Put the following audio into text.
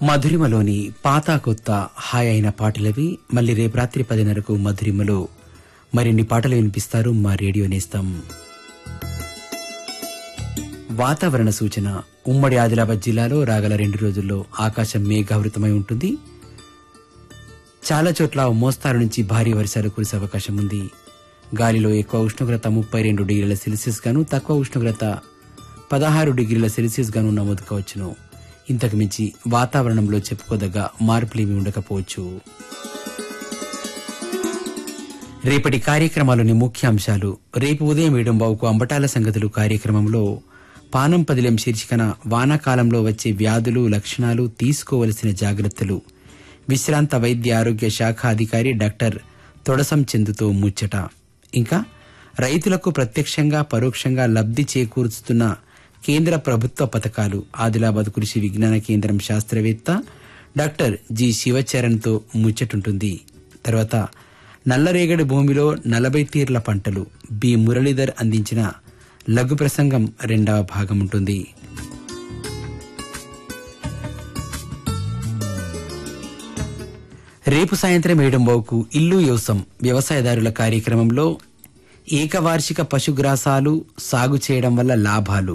మధురిమలోని పాత కొత్త హాయ్ అయిన పాటలవి మళ్ళీ రేపు రాత్రి పదిన్నరకు మధురిమలో మరిన్ని పాటలు వినిపిస్తారు మా రేడియో నేస్తం వాతావరణ సూచన ఉమ్మడి ఆదిలాబాద్ జిల్లాలో రాగల రెండు రోజుల్లో ఆకాశం మేఘావృతమై ఉంటుంది చాలా చోట్ల మోస్తారు నుంచి భారీ వర్షాలు కురిసే అవకాశం ఉంది గాలిలో ఎక్కువ ఉష్ణోగ్రత ముప్పై రెండు డిగ్రీల సెల్సియస్ గాను తక్కువ ఉష్ణోగ్రత పదహారు డిగ్రీల సెల్సియస్ గాను నమోదు కావచ్చును ఇంతకు మించి వాతావరణంలో చెప్పుకోదగ్గ మార్పులేమీ ఉండకపోవచ్చు రేపటి కార్యక్రమాలోని ముఖ్యాంశాలు రేపు ఉదయం ఏడుంబావుకు అంబటాల సంగతులు కార్యక్రమంలో పానం పదిలెం శీర్షికన వానాకాలంలో వచ్చే వ్యాధులు లక్షణాలు తీసుకోవలసిన జాగ్రత్తలు విశ్రాంత వైద్య ఆరోగ్య శాఖ అధికారి డాక్టర్ తొడసం చందుతో ముచ్చట ఇంకా రైతులకు ప్రత్యక్షంగా పరోక్షంగా లబ్ధి చేకూరుస్తున్న కేంద్ర ప్రభుత్వ పథకాలు ఆదిలాబాద్ కృషి విజ్ఞాన కేంద్రం శాస్త్రవేత్త డాక్టర్ జి శివచరణ్తో ముచ్చటుంటుంది తర్వాత నల్లరేగడి భూమిలో నలభై తీర్ల పంటలు బి మురళీధర్ అందించిన లఘు ప్రసంగం రెండవ భాగం ఉంటుంది రేపు సాయంత్రం ఏడుంబావుకు ఇల్లు యోసం వ్యవసాయదారుల కార్యక్రమంలో ఏకవార్షిక పశుగ్రాసాలు సాగు చేయడం వల్ల లాభాలు